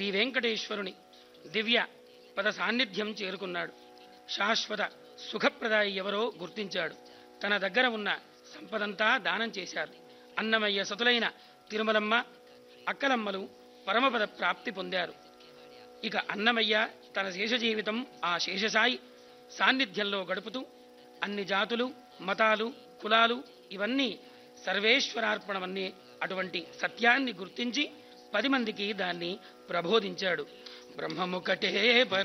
శ్రీ వెంకటేశ్వరుని దివ్య పద సాన్నిధ్యం చేరుకున్నాడు శాశ్వత సుఖప్రదాయి ఎవరో గుర్తించాడు తన దగ్గర ఉన్న సంపదంతా దానం చేశారు అన్నమయ్య సతులైన తిరుమలమ్మ అక్కలమ్మలు పరమపద ప్రాప్తి పొందారు ఇక అన్నమయ్య తన శేష జీవితం ఆ శేషసాయి సాన్నిధ్యంలో గడుపుతూ అన్ని జాతులు మతాలు కులాలు ఇవన్నీ సర్వేశ్వరార్పణమన్నీ అటువంటి సత్యాన్ని గుర్తించి పది మందికి దాన్ని ప్రబోధించాడు బ్రహ్మముకటే